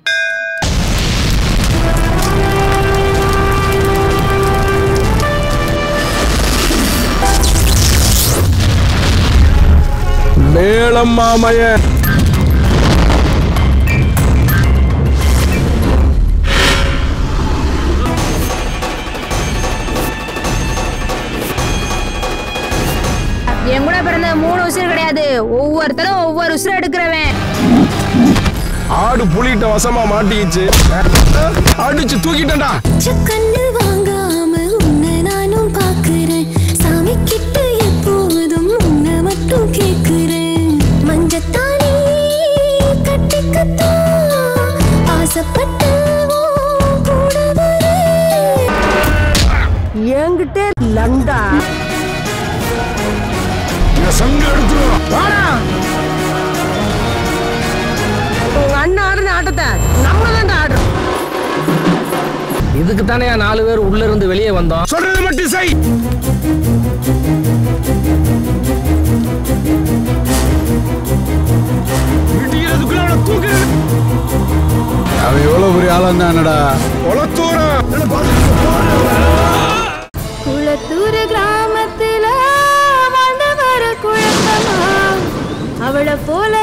மேளம் மாமைய என் கூட பிறந்த மூணு உசுறு கிடையாது ஒவ்வொருத்தரும் ஒவ்வொரு உசுறு எடுக்கிறவன் ஆடு புலிட்ட வசமா மாட்டிக்கிச்சு அடிச்சு தூக்கிட்டேன்டா கண்ணு வாங்காம உன்னை நானும் பாக்குறேன் சாமி கிட்ட எப்போதும் உன்னை மட்டும் கேக்குறேன் மஞ்சத்தானே கட்டிக்கத்தான் ஆசைப்பட்டு உன் கூட வரேன் என்கிட்ட லண்டா இந்த சங்கு எடுத்துருவோம் வாடா உங்க அண்ணன் ஆடுன ஆட்டத்தை நம்ம தான் ஆடுறோம் இதுக்கு தானே நாலு பேர் உள்ள இருந்து வெளியே வந்தோம் சொல்றது மட்டும் செய் இடிக்கிறதுக்குள்ள அவனை தூக்கு அவன் எவ்வளவு பெரிய ஆளா இருந்தானடா கொளத்தூரம் குளத்தூர் கிராமத்துல வாழ்ந்த வர குழப்பமா அவளை போல